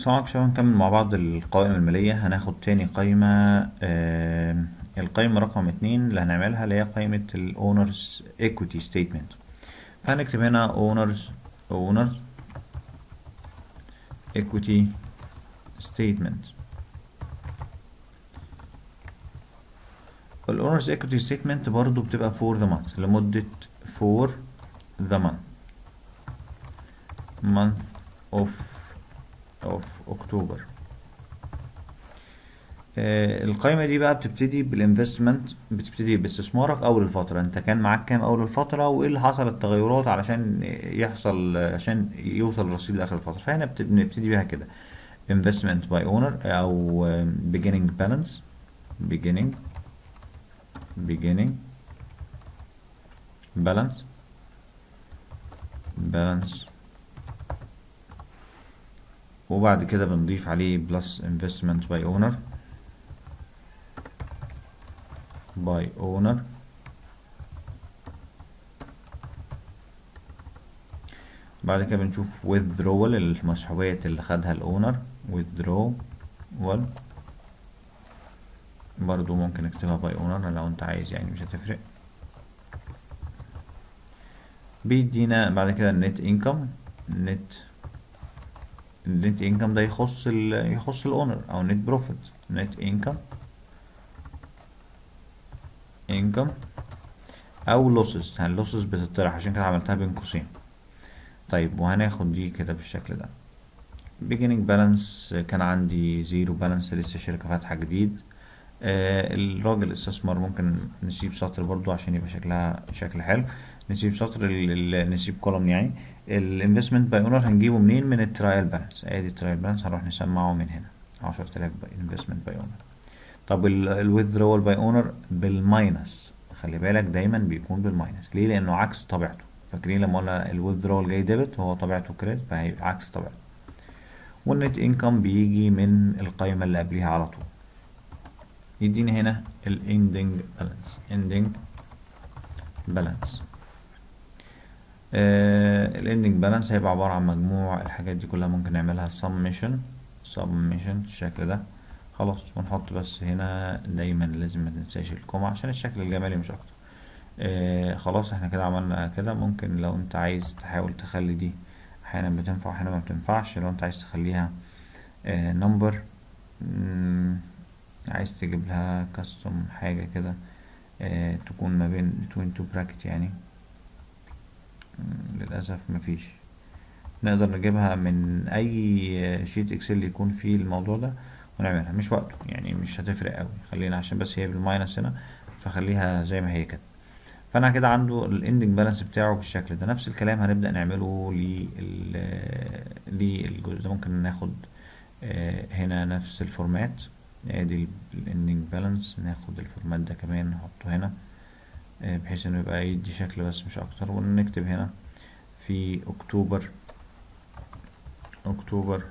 السلام عليكم شباب نكمل مع بعض القوائم المالية هناخد تاني قايمة آه القايمة رقم اتنين اللي هنعملها اللي هي قايمة ال Owners Equity Statement فهنكتب هنا Owners Owners Equity Statement ال Owners Equity Statement برضو بتبقى for the month لمدة for the month month of of اكتوبر آه القائمة دي بقى بتبتدي بالانفستمنت بتبتدي باستثمارك اول الفترة انت كان معاك كام اول الفترة وايه اللي حصل التغيرات علشان يحصل عشان يوصل الرصيد لاخر الفترة فهنا بنبتدي بيها كده investment by owner او beginning balance beginning beginning balance balance وبعد كده بنضيف عليه بلس investment by owner by owner بعد كده بنشوف withdrawal المسحوبات اللي خدها الاونر withdrawal برضو ممكن نكتبها by owner لو انت عايز يعني مش هتفرق بيدينا بعد كده النت انكم نت النت انكم ده يخص ال يخص الاونر او نت بروفيت نت انكم انكم او لوسز اللوسز بتطرح عشان كده عملتها بين قوسين طيب وهناخد دي كده بالشكل ده beginning balance كان عندي زيرو بالانس لسه شركة فاتحة جديد آه الراجل استثمر ممكن نسيب سطر برضو عشان يبقى شكلها شكل حلو نسيب سطر نسيب كولوم يعني الانفستمنت باي اونر هنجيبه منين من الترايل بالانس ادي الترايل بالانس هنروح نسمعه من هنا عشرة آلاف انفستمنت باي اونر طب الويذرول باي اونر بالماينس خلي بالك دايما بيكون بالماينس ليه لانه عكس طبيعته فاكرين لما قلنا الويذرول جاي ديبت هو طبيعته كريدت فهيبقى عكس طبيعته والنت انكم بيجي من القائمة اللي قبليها على طول يديني هنا الاندنج بالانس اندنج بالانس الاندنج بالانس هيبقى عبارة عن مجموع الحاجات دي كلها ممكن نعملها summation summation الشكل ده خلاص ونحط بس هنا دايما لازم ما تنساش الكوما عشان الشكل الجمالي مش اكتر آه خلاص احنا كده عملنا كده ممكن لو انت عايز تحاول تخلي دي احيانا بتنفع واحيانا ما بتنفعش لو انت عايز تخليها آه نمبر عايز تجيب لها كاستم حاجة كده آه تكون ما بين between two bracket يعني للأسف مفيش نقدر نجيبها من أي شيت إكسل يكون فيه الموضوع ده ونعملها مش وقته يعني مش هتفرق قوي خلينا عشان بس هي بالماينس هنا فخليها زي ما هي كده فأنا كده عنده الاندنج بالانس بتاعه بالشكل ده نفس الكلام هنبدأ نعمله للجزء ده ممكن ناخد هنا نفس الفورمات ادي الاندنج بالانس ناخد الفورمات ده كمان نحطه هنا بحيث انه يبقى يدي شكل بس مش اكتر ونكتب هنا في اكتوبر اكتوبر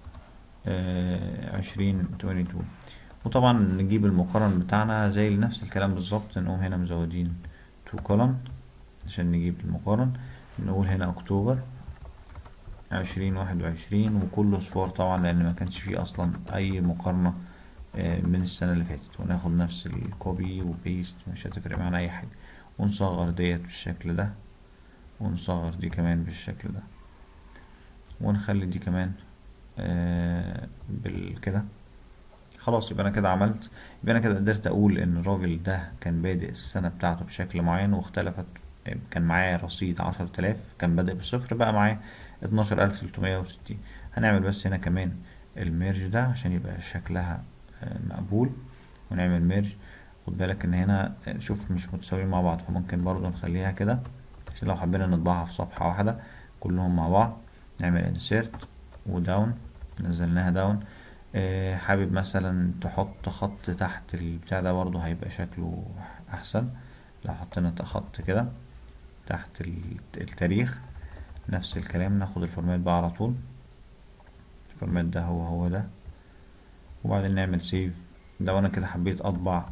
عشرين توينتي تو وطبعا نجيب المقارن بتاعنا زي نفس الكلام بالظبط نقوم هنا مزودين تو كولم عشان نجيب المقارن نقول هنا اكتوبر عشرين واحد وعشرين وكله صفار طبعا لان ما كانش فيه اصلا اي مقارنة من السنة اللي فاتت وناخد نفس الكوبي وبيست مش هتفرق معانا اي حاجة ونصغر ديت بالشكل ده ونصغر دي كمان بالشكل ده ونخلي دي كمان آه بالكده خلاص يبقى انا كده عملت يبقى انا كده قدرت اقول ان الراجل ده كان بادئ السنة بتاعته بشكل معين واختلفت كان معاه رصيد عشرة آلاف كان بادئ بصفر بقى معاه اتناشر ألف تلتمية وستين هنعمل بس هنا كمان الميرج ده عشان يبقى شكلها مقبول ونعمل ميرج خد بالك ان هنا شوف مش متساويين مع بعض فممكن برضو نخليها كده عشان لو حبينا نطبعها في صفحة واحدة كلهم مع بعض نعمل انسيرت وداون نزلناها داون اه حابب مثلا تحط خط تحت البتاع ده برضو هيبقى شكله احسن لو حطينا خط كده تحت التاريخ نفس الكلام ناخد الفورمات بقى على طول الفورمات ده هو هو ده وبعدين نعمل سيف لو انا كده حبيت اطبع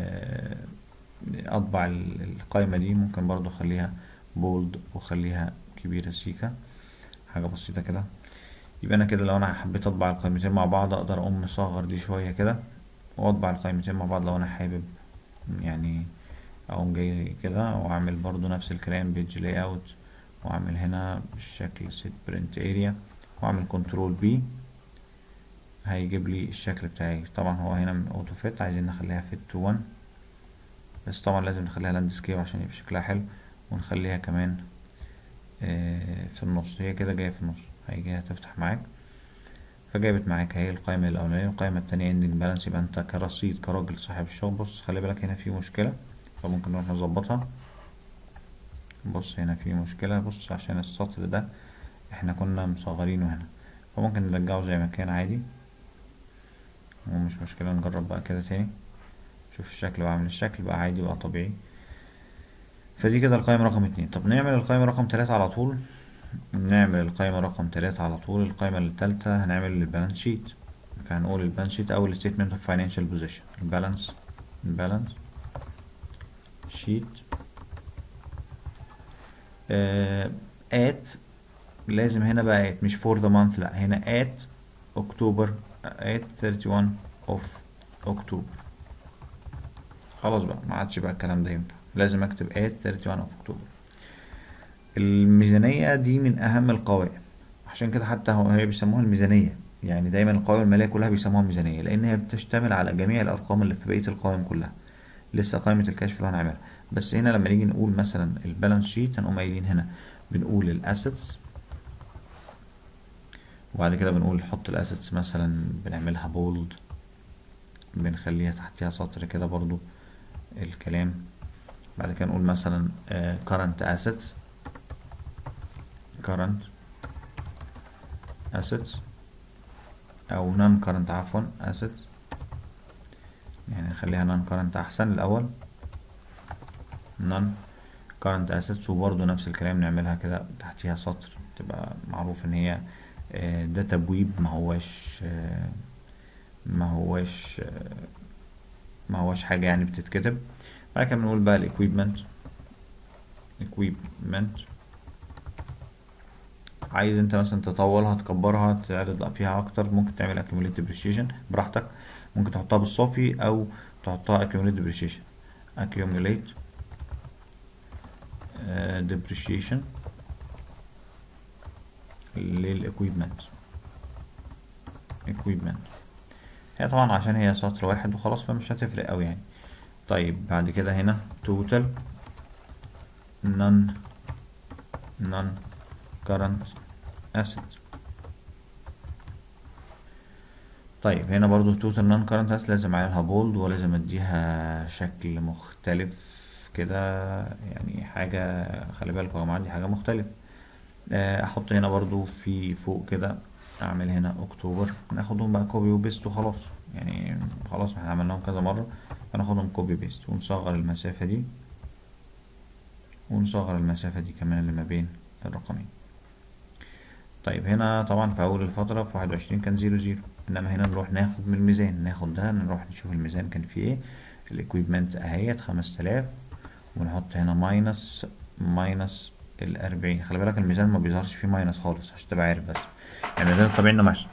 اطبع القائمة دي ممكن برضو اخليها بولد واخليها كبيرة سيكا حاجة بسيطة كده يبقى انا كده لو انا حبيت اطبع القائمتين مع بعض اقدر اقوم مصغر دي شوية كده واطبع القائمتين مع بعض لو انا حابب يعني اقوم جاي كده واعمل برضو نفس الكلام بيج لاي اوت واعمل هنا بالشكل سيت برنت اريا واعمل كنترول بي هيجيب لي الشكل بتاعي طبعا هو هنا من اوتو فيت عايزين نخليها فيت تو 1 بس طبعا لازم نخليها لاندسكيب عشان يبقى شكلها حلو ونخليها كمان آه، في النص هي كده جايه في النص هيجي هتفتح معاك فجابت معاك اهي القائمة الأولانية والقائمة التانية اندنج بالانس يبقى انت كرصيد كراجل صاحب الشغل بص خلي بالك هنا في مشكلة فممكن نروح نظبطها بص هنا في مشكلة بص عشان السطر ده احنا كنا مصغرينه هنا فممكن نرجعه زي ما كان عادي ومش مشكلة نجرب بقى كده تاني شوف الشكل وعامل الشكل بقى عادي بقى طبيعي فدي كده القائمة رقم اتنين طب نعمل القائمة رقم تلاتة على طول نعمل القائمة رقم تلاتة على طول القائمة التالتة هنعمل البالانس شيت فهنقول البالانس شيت أو الستيتمنت اوف فاينانشال بوزيشن البالانس البالانس شيت ات لازم هنا بقى ات مش فور ذا مانث لا هنا ات اكتوبر ات 31 اوف اكتوبر خلاص بقى ما عادش بقى الكلام ده ينفع لازم اكتب ات 31 اوف اكتوبر الميزانية دي من أهم القوائم عشان كده حتى هو هي بيسموها الميزانية يعني دايما القوائم المالية كلها بيسموها ميزانية لأن هي بتشتمل على جميع الأرقام اللي في بقية القوائم كلها لسه قائمة الكشف اللي هنعملها بس هنا لما نيجي نقول مثلا البالانس شيت هنقوم قايلين هنا بنقول الاسيتس وبعد كده بنقول نحط الاسيتس مثلا بنعملها بولد بنخليها تحتها سطر كده برضو الكلام بعد كده نقول مثلا آه، current assets current assets او non current عفوا assets يعني نخليها non current احسن الاول non current assets وبرضه نفس الكلام نعملها كده تحتيها سطر تبقى معروف ان هي آه، ده تبويب ما هواش آه، ما هواش آه، ما هواش حاجة يعني بتتكتب بعد كده بنقول بقى الاكويبمنت equipment عايز انت مثلا تطولها تكبرها تعرض فيها اكتر ممكن تعمل accumulate depreciation براحتك ممكن تحطها بالصافي او تحطها accumulate depreciation accumulate آه، depreciation للاكويبمنت equipment هي طبعا عشان هي سطر واحد وخلاص فمش هتفرق اوي يعني طيب بعد كده هنا total non non current asset طيب هنا برضو total non current asset لازم اعملها bold ولازم اديها شكل مختلف كده يعني حاجة خلي بالكوا يا جماعة دي حاجة مختلفة آه، احط هنا برضو في فوق كده اعمل هنا اكتوبر ناخدهم بقى كوبي وبيست وخلاص يعني خلاص احنا عملناهم كذا مرة فناخدهم كوبي بيست ونصغر المسافة دي ونصغر المسافة دي كمان اللي ما بين الرقمين طيب هنا طبعا في أول الفترة في واحد وعشرين كان زيرو زيرو إنما هنا نروح ناخد من الميزان ناخد ده نروح نشوف الميزان كان فيه ايه الإكويبمنت أهيت خمس تلاف ونحط هنا ماينس ماينس الأربعين خلي بالك الميزان ما بيظهرش فيه ماينس خالص عشان تبقى عارف بس يعني الميزان الطبيعي إنه ماشي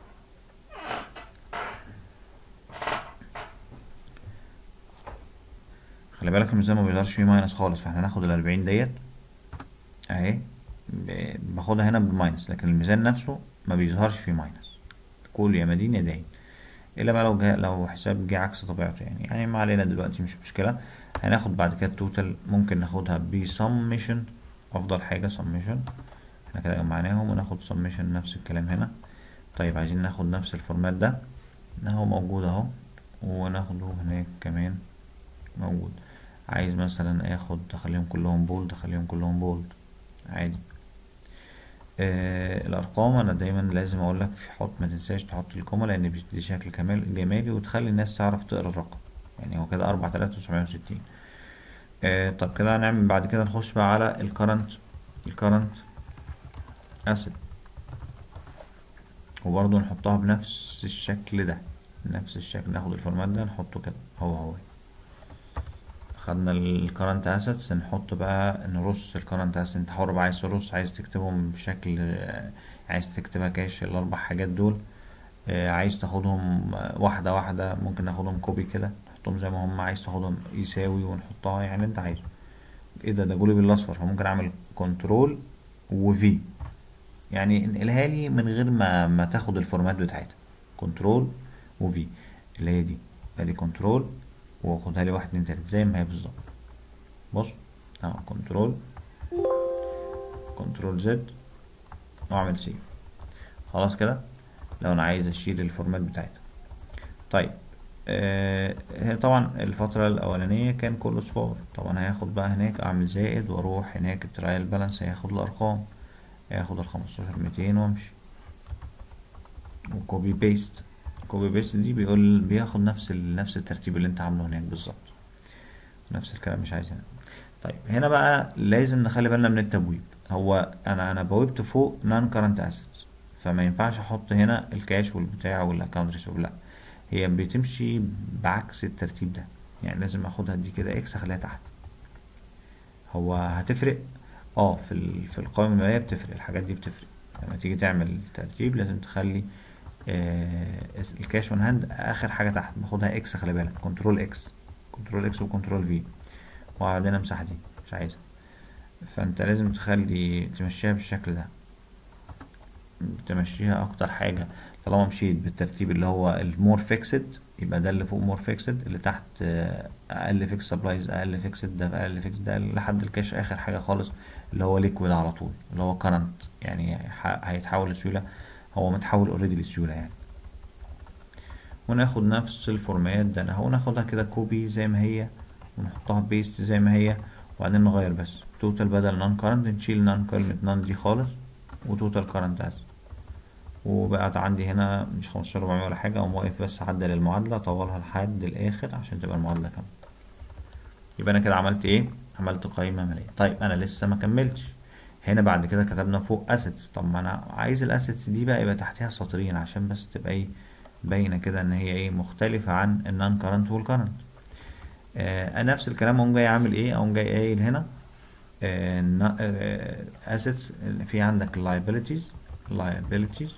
خلي بالك الميزان ما بيظهرش فيه ماينس خالص فاحنا هناخد الأربعين ديت اهي ب- باخدها هنا بالماينس لكن الميزان نفسه ما بيظهرش فيه ماينس كل يا مدين يا داين الا بقى لو جا لو حساب جه عكس طبيعته يعني يعني ما علينا دلوقتي مش مشكلة هناخد بعد كده التوتال ممكن ناخدها بسمشن افضل حاجة سمشن احنا كده جمعناهم وناخد سمشن نفس الكلام هنا طيب عايزين ناخد نفس الفورمات ده اهو موجود اهو وناخده هناك كمان موجود عايز مثلا اخد اخليهم كلهم بولد اخليهم كلهم بولد عادي آه الارقام انا دايما لازم اقول لك في حط ما تنساش تحط الكومه لان بيدي شكل كمال جمالي وتخلي الناس تعرف تقرا الرقم يعني هو كده اربعة آلاف تسعمية وستين آه طب كده هنعمل بعد كده نخش بقى على الكرنت الكرنت اسيد وبرضه نحطها بنفس الشكل ده نفس الشكل ناخد الفورمات ده نحطه كده هو هو خدنا الكرنت اسيتس نحط بقى نرص الكرنت اسيتس انت حر بقى عايز ترص عايز تكتبهم بشكل آه، عايز تكتبها كاش الاربع حاجات دول آه، عايز تاخدهم آه، واحدة واحدة ممكن ناخدهم كوبي كده نحطهم زي ما هم عايز تاخدهم يساوي ونحطها يعني انت عايزه ايه ده ده جولي بالاصفر فممكن اعمل كنترول وفي يعني انقلها لي من غير ما ما تاخد الفورمات بتاعتها كنترول وفي اللي هي دي ادي كنترول واخدها لي واحد اتنين تلاته زي ما هي بالظبط بص اهو كنترول كنترول زد واعمل سيف خلاص كده لو انا عايز اشيل الفورمات بتاعتها طيب آه هي طبعا الفترة الأولانية كان كله صفار طبعا هياخد بقى هناك أعمل زائد وأروح هناك الترايل بالانس هياخد الأرقام هياخد الخمستاشر ميتين وأمشي وكوبي بيست كوبي بيست دي بيقول بياخد نفس ال... نفس الترتيب اللي انت عامله هناك بالظبط نفس الكلام مش عايز هنا طيب هنا بقى لازم نخلي بالنا من التبويب هو انا انا بويبت فوق نون كارنت اسيتس فما ينفعش احط هنا الكاش والبتاع والاكونت ريسيف لا هي بتمشي بعكس الترتيب ده يعني لازم اخدها دي كده اكس اخليها تحت هو هتفرق اه في ال... في القائمة المالية بتفرق الحاجات دي بتفرق لما تيجي تعمل ترتيب لازم تخلي آه الكاش اون هاند اخر حاجة تحت باخدها اكس خلي بالك كنترول اكس كنترول اكس وكنترول في وبعدين امسح دي مش عايزها فانت لازم تخلي تمشيها بالشكل ده تمشيها اكتر حاجة طالما مشيت بالترتيب اللي هو المور فيكسد يبقى ده اللي فوق مور فيكسد اللي تحت آه، اقل فيكس سبلايز اقل فيكسد ده اقل فيكس ده لحد الكاش اخر حاجة خالص اللي هو ليكويد على طول اللي هو كرنت يعني ح- هيتحول لسيولة هو متحول اوريدي لسيولة يعني وناخد نفس الفورمات ده اهو ناخدها كده كوبي زي ما هي ونحطها بيست زي ما هي وبعدين نغير بس توتال بدل نون كارنت نشيل نون كلمة نون دي خالص وتوتال كارنت از وبقت عندي هنا مش خمستاشر ربعمية ولا حاجة أقوم واقف بس عدل المعادلة طولها لحد الآخر عشان تبقى المعادلة كاملة يبقى أنا كده عملت إيه؟ عملت قائمة مالية طيب أنا لسه ما كملتش هنا بعد كده كتبنا فوق assets طب ما أنا عايز الاسيتس دي بقى يبقى تحتها سطرين عشان بس تبقى إيه باينة كده إن هي إيه مختلفة عن النون كارنت والكارنت آه أنا نفس الكلام أقوم جاي عامل إيه أقوم جاي قايل هنا آه نا- آه assets في عندك liabilities liabilities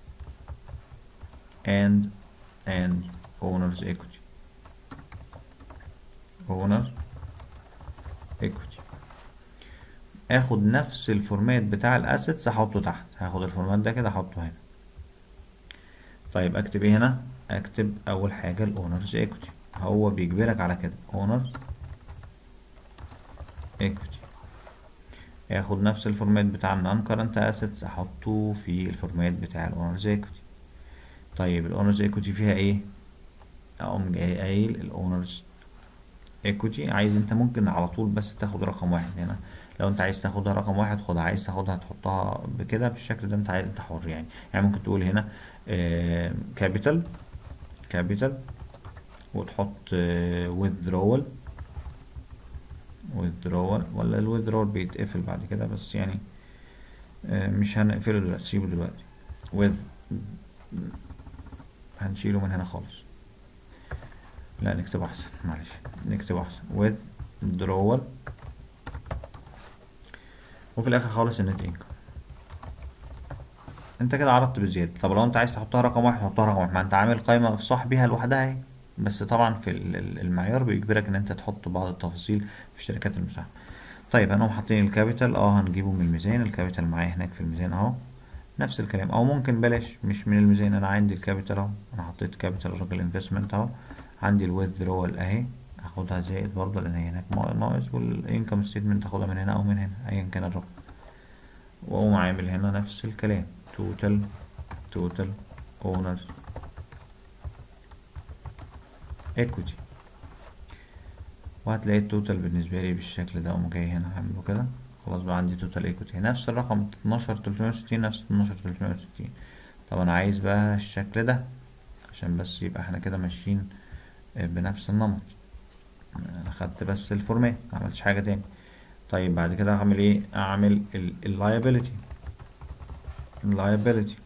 and and owner's equity owner equity اخد نفس الفورمات بتاع الاسيتس احطه تحت هاخد الفورمات ده كده احطه هنا طيب اكتب ايه هنا اكتب اول حاجة الاونرز ايكوتي هو بيجبرك على كده اونرز ايكوتي اخد نفس الفورمات بتاع النون كارنت اسيتس احطه في الفورمات بتاع الاونرز ايكوتي طيب الاونرز ايكوتي فيها ايه اقوم جاي قايل الاونرز ايكوتي عايز انت ممكن على طول بس تاخد رقم واحد هنا لو انت عايز تاخدها رقم واحد خدها عايز تاخدها تحطها بكده بالشكل ده انت عايز انت حر يعني يعني ممكن تقول هنا كابيتال كابيتال وتحط withdrawal withdrawal ولا الwithdrawal بيتقفل بعد كده بس يعني آه، مش هنقفله دلوقتي سيبه دلوقتي with هنشيله من هنا خالص لا نكتبه احسن معلش نكتبه احسن withdrawal وفي الاخر خالص النت انكم انت كده عرضت بزيادة طب لو انت عايز تحطها رقم واحد حطها رقم واحد ما انت عامل قائمة افصح بيها لوحدها اهي بس طبعا في ال- ال- المعيار بيجبرك ان انت تحط بعض التفاصيل في الشركات المساهمة طيب هنقوم حاطين الكابيتال اه هنجيبه من الميزان الكابيتال معايا هناك في الميزان اهو نفس الكلام او ممكن بلاش مش من الميزان انا عندي الكابيتال اهو انا حطيت كابيتال الراجل انفستمنت اهو عندي الويذرول اهي هاخدها زائد برضه لان هي هناك نا- ناقص والانكم ستيتمنت هاخدها من هنا او من هنا ايا كان الرقم واقوم عامل هنا نفس الكلام توتال توتال اونرز equity وهتلاقي التوتال بالنسبة لي بالشكل ده اقوم جاي هنا هعمله كده خلاص بقى عندي توتال equity نفس الرقم اتناشر تلتمية وستين نفس اتناشر تلتمية وستين طب انا عايز بقى الشكل ده عشان بس يبقى احنا كده ماشيين آه، بنفس النمط انا خدت بس الفورمات معملتش حاجة تاني طيب بعد كده هعمل ايه اعمل ال ال liability ال liability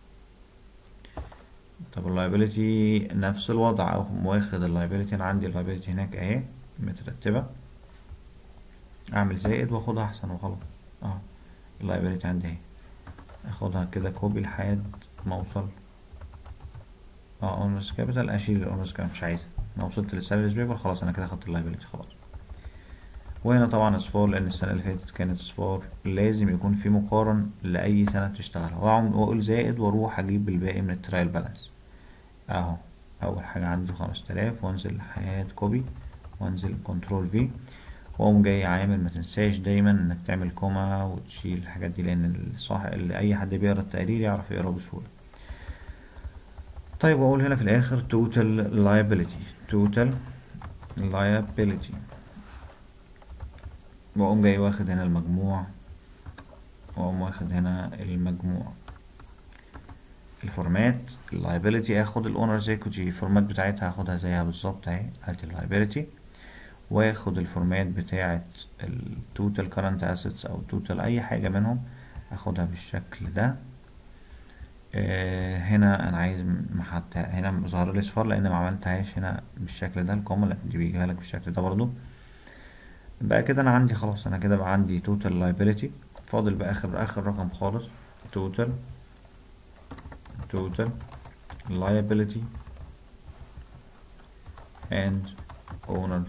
طب ال liability نفس الوضع اقوم واخد ال liability انا عندي ال liability هناك اهي مترتبة اعمل زائد واخدها احسن وخلاص اه ال liability عندي اهي اخدها كده كوبي لحد ما اوصل اه اونرز كابيتال اشيل الاونرز كابيتال مش عايزها انا وصلت للسالاريز بيبر خلاص انا كده خدت اللايبيلتي خلاص وهنا طبعا اصفار لان السنه اللي فاتت كانت اصفار لازم يكون في مقارن لاي سنه بتشتغلها واقول زائد واروح اجيب الباقي من الترايل بالانس اهو اول حاجه عندي خمسة آلاف وانزل لحد كوبي وانزل كنترول في واقوم جاي عامل ما تنساش دايما انك تعمل كوما وتشيل الحاجات دي لان الصح اللي اي حد بيقرا التقرير يعرف يقراه بسهوله طيب واقول هنا في الاخر total liability total liability واقوم جاي واخد هنا المجموع واقوم واخد هنا المجموع الفورمات اللايبيليتي اخد الاونرز ايكوتي الفورمات بتاعتها هاخدها زيها بالظبط اهي ادي اللايبيليتي واخد الفورمات بتاعت التوتال كارنت اسيتس او توتال اي حاجه منهم اخدها بالشكل ده آه هنا انا عايز محط هنا ظهر لي اصفار لان ما عملتهاش هنا بالشكل ده الكومه لا دي بيجيبها لك بالشكل ده برضو بقى كده انا عندي خلاص انا كده بقى عندي توتال لايبيليتي فاضل بقى اخر اخر رقم خالص توتال total liability and owners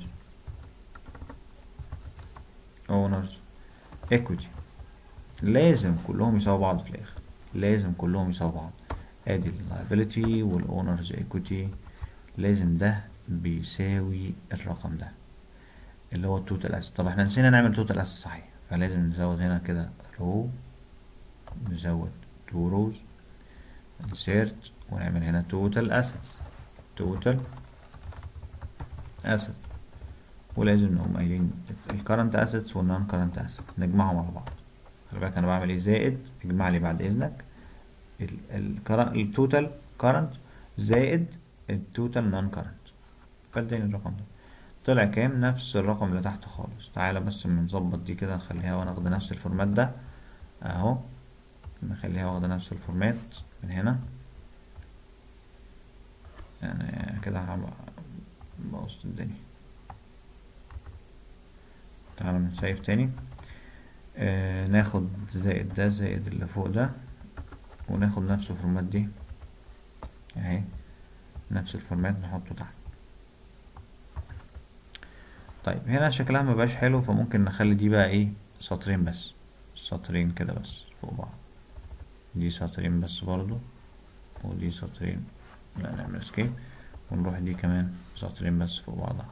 owners equity لازم كلهم يساووا بعض في الاخر لازم كلهم يساووا بعض ادي liability والاونرز equity لازم ده بيساوي الرقم ده اللي هو التوتال اسيت طب احنا نسينا نعمل توتال اسيت صحيح فلازم نزود هنا كده رو نزود تو روز insert ونعمل هنا total assets total assets ولازم نقوم قايلين ال current assets وال non current assets نجمعهم على بعض خلي بالك انا بعمل ايه زائد اجمع لي بعد اذنك ال total current زائد ال total non current فاداني الرقم ده طلع كام نفس الرقم اللي تحت خالص تعالى بس نظبط دي كده نخليها وناخد نفس الفورمات ده اهو نخليها واخدة نفس الفورمات من هنا يعني كده بوظت الدنيا تعالى نسيف تاني آه ناخد زائد ده زائد اللي فوق ده وناخد نفس الفورمات دي اهي نفس الفورمات نحطه تحت طيب هنا شكلها مبقاش حلو فممكن نخلي دي بقى ايه سطرين بس سطرين كده بس فوق بعض دي سطرين بس برضو ودي سطرين لا نعمل اسكيب ونروح دي كمان سطرين بس فوق بعضها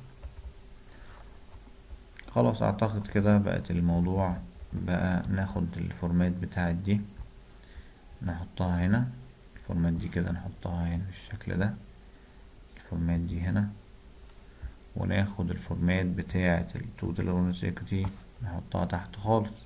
خلاص اعتقد كده بقت الموضوع بقى ناخد الفورمات بتاعت دي نحطها هنا الفورمات دي كده نحطها هنا بالشكل ده الفورمات دي هنا وناخد الفورمات بتاعت التوتال اونرز ايكوتي نحطها تحت خالص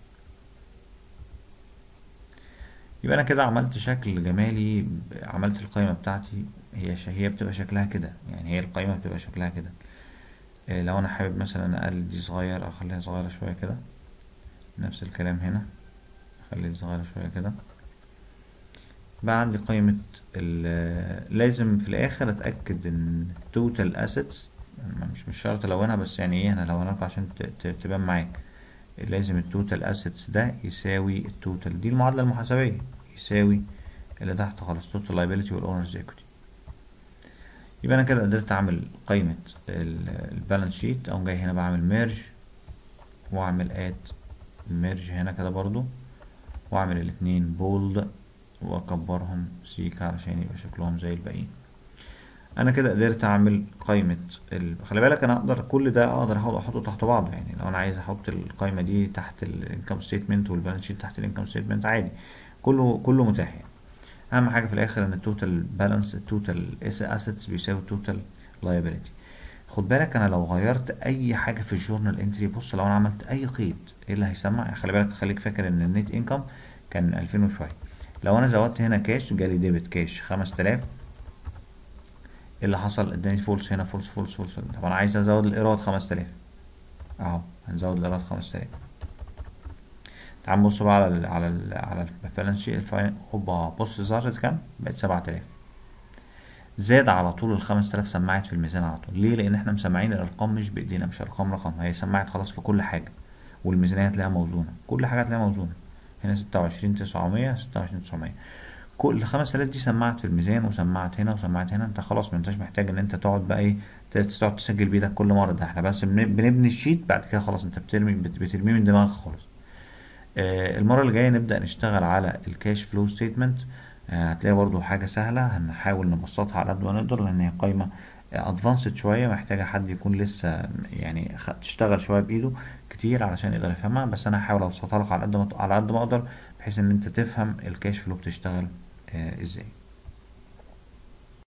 يبقى انا كده عملت شكل جمالي عملت القائمه بتاعتي هي هي بتبقى شكلها كده يعني هي القائمه بتبقى شكلها كده إيه لو انا حابب مثلا اقلل دي صغير او اخليها صغيره شويه كده نفس الكلام هنا اخلي دي صغيره شويه كده بقى عندي قائمه لازم في الاخر اتاكد ان توتال اسيتس مش مش شرط الونها بس يعني ايه انا الونها عشان تبان معاك لازم التوتال اسيتس ده يساوي التوتال دي المعادله المحاسبيه يساوي اللي تحت خالص توتال لايبيليتي والاونرز ايكوتي يبقى انا كده قدرت اعمل قائمه البالانس شيت اقوم جاي هنا بعمل ميرج واعمل اد ميرج هنا كده برضو واعمل الاتنين بولد واكبرهم سيكا علشان يبقى شكلهم زي الباقيين انا كده قدرت اعمل قائمة ال... خلي بالك انا اقدر كل ده اقدر احطه تحت بعضه يعني لو انا عايز احط القائمة دي تحت الانكم ستيتمنت والبالانس شيت تحت الانكم ستيتمنت عادي كله كله متاح يعني اهم حاجة في الاخر ان التوتال بالانس التوتال اسيتس بيساوي التوتال لايبيليتي خد بالك انا لو غيرت اي حاجة في الجورنال انتري بص لو انا عملت اي قيد ايه اللي هيسمع خلي بالك خليك فاكر ان النت انكم كان 2000 وشوية لو انا زودت هنا كاش جالي ديبت كاش 5000 ايه اللي حصل اداني فولس هنا فولس فولس فولس طب انا عايز ازود الايراد 5000 اهو هنزود الايراد 5000 تعال نبص بقى على ال على ال على البالانس شيت هوبا بص ظهرت كام بقت 7000 زاد على طول ال 5000 سمعت في الميزان على طول ليه لان احنا مسمعين الارقام مش بايدينا مش ارقام رقم هي سمعت خلاص في كل حاجه والميزانيه هتلاقيها موزونه كل حاجه هتلاقيها موزونه هنا ستة وعشرين تسعمية ستة وعشرين تسعمية كل الخمس آلاف دي سمعت في الميزان وسمعت هنا وسمعت هنا انت خلاص ما انتش محتاج ان انت تقعد بقى ايه ت- تقعد تسجل بايدك كل مرة ده احنا بس بن- بنبني الشيت بعد كده خلاص انت بترمي بت- بترميه من دماغك خالص آه، المرة اللي جاية نبدأ نشتغل على الكاش فلو ستيتمنت هتلاقي برضو حاجة سهلة هنحاول نبسطها على قد ما نقدر لأن هي قايمة ادفانسد شوية محتاجة حد يكون لسه يعني خ- تشتغل شوية بإيده كتير علشان يقدر يفهمها بس أنا هحاول أبسطها لك على قد ما على قد ما أقدر بحيث إن أنت تفهم الكاش فلو بتشتغل آه، إزاي